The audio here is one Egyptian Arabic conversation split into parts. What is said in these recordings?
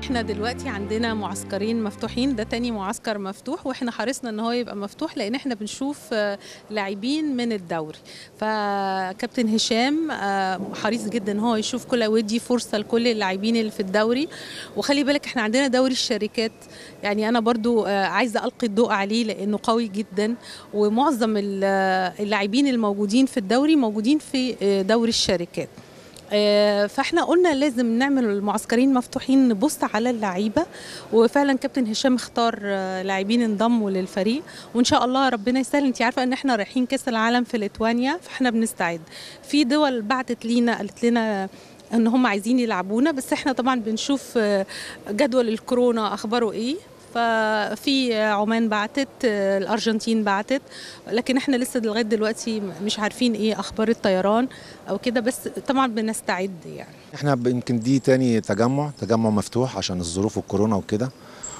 احنا دلوقتي عندنا معسكرين مفتوحين ده تاني معسكر مفتوح واحنا حرصنا ان هو يبقى مفتوح لان احنا بنشوف آه، لاعبين من الدوري فكابتن هشام آه، حريص جدا ان هو يشوف كل ويدي فرصه لكل اللاعبين اللي في الدوري وخلي بالك احنا عندنا دوري الشركات يعني انا برضو آه، عايزه القي الضوء عليه لانه قوي جدا ومعظم ال- آه، اللاعبين الموجودين في الدوري موجودين في آه، دوري الشركات آه، فاحنا قلنا لازم نعمل المعسكرين مفتوحين نبص على اللعيبه وفعلا كابتن هشام اختار آه، لاعبين انضموا للفريق وان شاء الله ربنا يسهل انت عارفه ان احنا رايحين كاس العالم في ليتوانيا فاحنا بنستعد في دول بعتت لينا قالت لنا ان هم عايزين يلعبونا بس احنا طبعا بنشوف آه، جدول الكورونا اخباره ايه ففي عمان بعتت آه، الارجنتين بعتت لكن احنا لسه لغايه دلوقتي مش عارفين ايه اخبار الطيران او كده بس طبعا بنستعد يعني احنا ب- يمكن دي تاني تجمع تجمع مفتوح عشان الظروف والكورونا وكده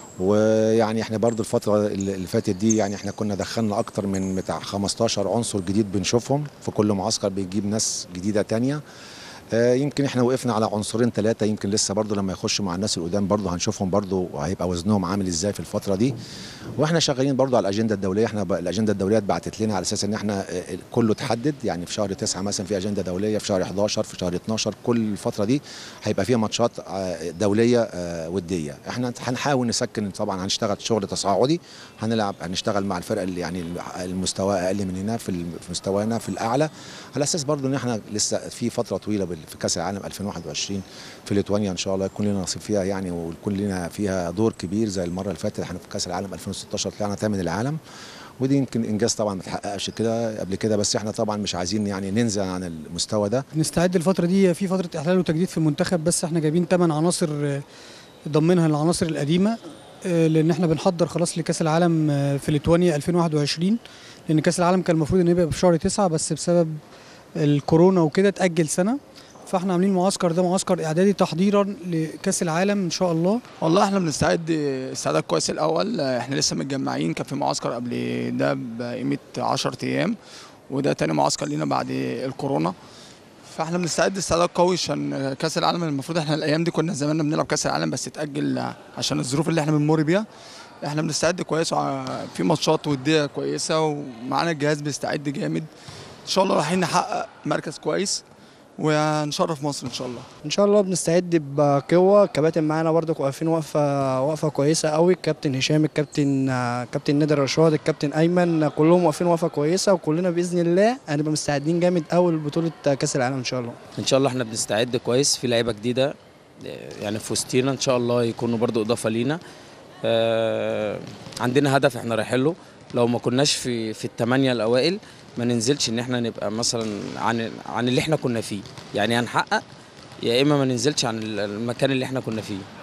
ويعني احنا برضو الفترة اللي اللي فاتت دي يعني احنا كنا دخلنا اكتر من بتاع 15 عنصر جديد بنشوفهم في كل معسكر بيجيب ناس جديدة تانية آه، يمكن احنا وقفنا على عنصرين ثلاثة يمكن لسه برضو لما يخشوا مع الناس القدام برضو هنشوفهم برضو وهيبقى وزنهم عامل ازاي في الفترة دي واحنا شغالين برضو على الاجندة الدولية احنا بقى الاجندة الدولية اتبعتت لنا على اساس ان احنا آه، كله اتحدد يعني في شهر 9 مثلا في اجندة دولية في شهر 11 في شهر 12 كل الفترة دي هيبقى فيها ماتشات آه، دولية آه، ودية احنا هنحاول نسكن طبعا هنشتغل شغل تصاعدي هنلعب هنشتغل مع الفرق اللي يعني المستوى اقل مننا في الم- في مستوانا في الاعلى على اساس برضو ان احنا لسه في فتره طويله بال- في كاس العالم 2021 في ليتوانيا ان شاء الله يكون لنا نصيب فيها يعني ويكون لنا فيها دور كبير زي المره اللي فاتت احنا في كاس العالم 2016 طلعنا ثامن العالم ودي يمكن انجاز طبعا ما اتحققش كده قبل كده بس احنا طبعا مش عايزين يعني ننزل عن المستوى ده نستعد الفترة دي في فترة إحلال وتجديد في المنتخب بس احنا جايبين 8 عناصر آه، ضمنها العناصر القديمة آه، لأن احنا بنحضر خلاص لكأس العالم آه، في ليتوانيا 2021 لأن كأس العالم كان المفروض إنه يبقى في شهر 9 بس بسبب الكورونا وكده اتأجل سنة فاحنا عاملين معسكر ده معسكر إعدادي تحضيرا لكأس العالم إن شاء الله والله احنا بنستعد استعداد كويس الاول احنا لسه متجمعين كان في معسكر قبل ده بقيمه 10 ايام وده تاني معسكر لينا بعد الكورونا فاحنا بنستعد استعداد قوي عشان كاس العالم المفروض احنا الايام دي كنا زماننا بنلعب كاس العالم بس اتاجل عشان الظروف اللي احنا بنمر بيها احنا بنستعد كويس وع- في ماتشات وديه كويسه ومعانا الجهاز بيستعد جامد ان شاء الله رايحين نحقق مركز كويس ونشرف مصر ان شاء الله ان شاء الله بنستعد بقوه الكباتن معانا برضك واقفين وقفه وقفه كويسه قوي الكابتن هشام الكابتن آه، كابتن نادر رشاد الكابتن ايمن آه، كلهم واقفين وقفه كويسه وكلنا باذن الله هنبقى مستعدين جامد قوي لبطوله آه، كاس العالم ان شاء الله ان شاء الله احنا بنستعد كويس في لعيبه جديده يعني في وسطينا ان شاء الله يكونوا برضو اضافه لينا آه، عندنا هدف احنا رايحين له لو ما كناش في في الثمانيه الاوائل ما ننزلش ان احنا نبقى مثلا عن عن اللي احنا كنا فيه يعني هنحقق يا اما ما ننزلش عن المكان اللي احنا كنا فيه